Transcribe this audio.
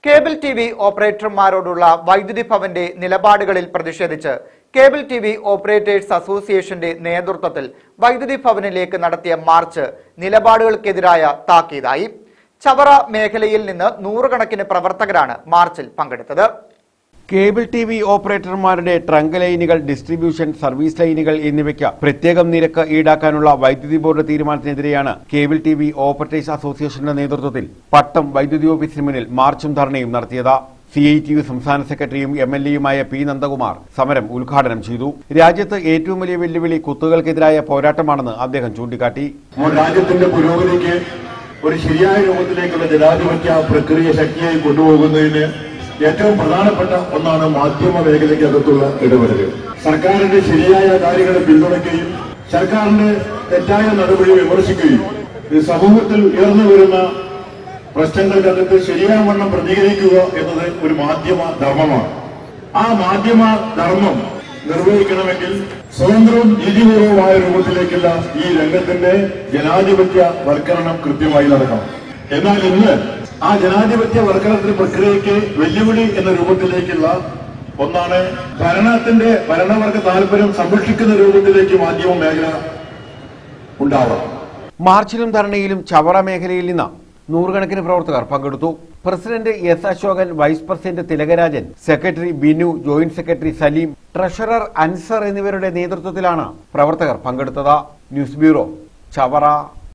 cable T V ഓപ്പറേറ്റർമാരോടുള്ള വൈദ്യുതി ഭവന്റെ നിലപാടുകളിൽ പ്രതിഷേധിച്ച് കേബിൾ ടി വി ഓപ്പറേറ്റേഴ്സ് അസോസിയേഷന്റെ നേതൃത്വത്തിൽ വൈദ്യുതി ഭവനിലേക്ക് നടത്തിയ മാർച്ച് നിലപാടുകൾക്കെതിരായ താക്കീതായി ചവറ മേഖലയിൽ നിന്ന് നൂറുകണക്കിന് പ്രവർത്തകരാണ് മാർച്ചിൽ പങ്കെടുത്തത് കേബിൾ ടി വി ഓപ്പറേറ്റർമാരുടെ ട്രങ്ക് ലൈനുകൾ ഡിസ്ട്രിബ്യൂഷൻ സർവീസ് ലൈനുകൾ എന്നിവയ്ക്ക് പ്രത്യേകം നിരക്ക് ഈടാക്കാനുള്ള വൈദ്യുതി ബോർഡ് തീരുമാനത്തിനെതിരെയാണ് കേബിൾ ടി വി ഓപ്പറേറ്റേഴ്സ് അസോസിയേഷന്റെ നേതൃത്വത്തിൽ പട്ടം വൈദ്യുതി ഓഫീസിന് മുന്നിൽ മാർച്ചും ധർണയും നടത്തിയത് സി ഐ ടി യു സംസ്ഥാന സെക്രട്ടറിയും എം എൽ എയുമായ പി നന്ദകുമാർ സമരം ഉദ്ഘാടനം ചെയ്തു രാജ്യത്ത് ഏറ്റവും വലിയ വെല്ലുവിളി കുത്തുകൾക്കെതിരായ പോരാട്ടമാണെന്ന് അദ്ദേഹം ചൂണ്ടിക്കാട്ടി നമ്മുടെ രാജ്യത്തിന്റെ പുരോഗതിക്ക് ഒരു ശരിയായ രൂപത്തിലേക്കുള്ള ജനാധിപത്യ പ്രക്രിയ ശക്തിയായി കൊണ്ടുപോകുന്നതിന് ഏറ്റവും പ്രധാനപ്പെട്ട ഒന്നാണ് മാധ്യമ മേഖലയ്ക്കകത്തുള്ള ഇടപെടൽ സർക്കാരിന്റെ ശരിയായ കാര്യങ്ങളെ പിന്തുണയ്ക്കുകയും സർക്കാരിന്റെ തെറ്റായ നടപടി വിമർശിക്കുകയും ഇത് സമൂഹത്തിൽ ഉയർന്നു വരുന്ന പ്രശ്നങ്ങൾക്കകത്ത് ശരിയാവണ്ണം പ്രതികരിക്കുക എന്നത് ഒരു മാധ്യമ ധർമ്മമാണ് ആ മാധ്യമ ധർമ്മം നിർവഹിക്കണമെങ്കിൽ സ്വതന്ത്രവും നീതിപൂർവമായ രൂപത്തിലേക്കുള്ള ഈ രംഗത്തിന്റെ ജനാധിപത്യ വൽക്കരണം കൃത്യമായി നടക്കണം എന്നാൽ ഇന്ന് ആ ജനാധിപത്യ വൽക്കരണത്തിന്റെ പ്രക്രിയയ്ക്ക് വെല്ലുവിളി എന്ന രൂപത്തിലേക്കുള്ള ഒന്നാണ് ഭരണത്തിന്റെ ഭരണവർഗ താല്പര്യം സംരക്ഷിക്കുന്ന രൂപത്തിലേക്ക് മാധ്യമ മേഖല ഉണ്ടാവണം മാർച്ചിലും ധർണയിലും ചവറ മേഖലയിൽ നിന്ന് നൂറുകണക്കിന് പ്രവർത്തകർ പങ്കെടുത്തു president S Ashokan vice president Thilakarajan secretary Binu joint secretary Saleem treasurer Ansar എന്നിവരുടെ നേതൃത്വത്തിലാണ് പ്രവർത്തകർ പങ്കെടുത്തത് ന്യൂസ് ബ്യൂറോ ചവറ